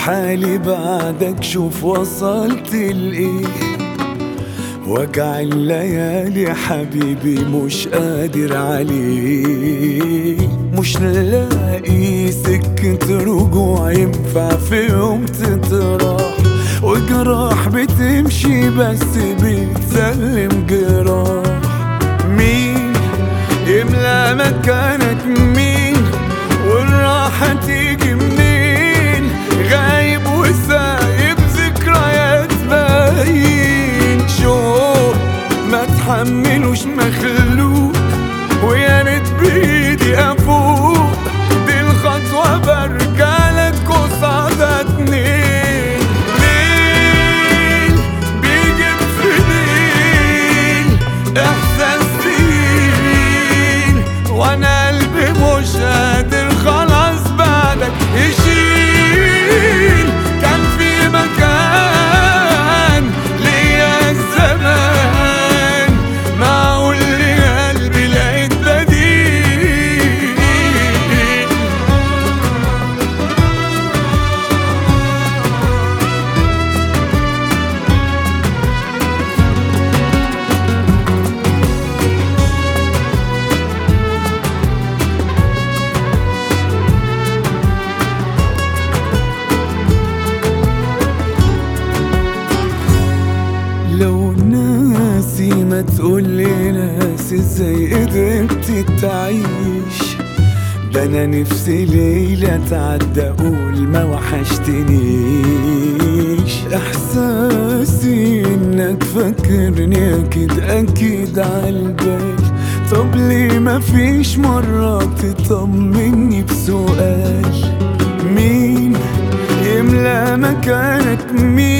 حالي بعدك شوف وصلت لإيه وجع الليالي حبيبي مش قادر عليه مش لاقي سكة رجوع ينفع في يوم تتراح وجراح بتمشي بس بتسلم جراح مين يملى مكانك مين والراحة تيجي منين غايب وسايب ذكريات باين شوق ما تحملوش مخلوق ويا ريت بايدي افوق دي الخطوة برجعلك قصادها اتنين ليل بيجيب في ليل احساس تقيل وانا قلبي مش قادر خلاص بعدك يشيل كان في مكان ليا الزمان معقول لي قلبي لقيت بديل لو ناسي ما تقولي ناسي ازاي قدرت تعيش ده انا نفسي ليلة تعدى اقول ما وحشتنيش احساسي انك فاكرني اكيد اكيد عالبال طب ليه ما فيش مرة تطمني بسؤال مين يملى مكانك مين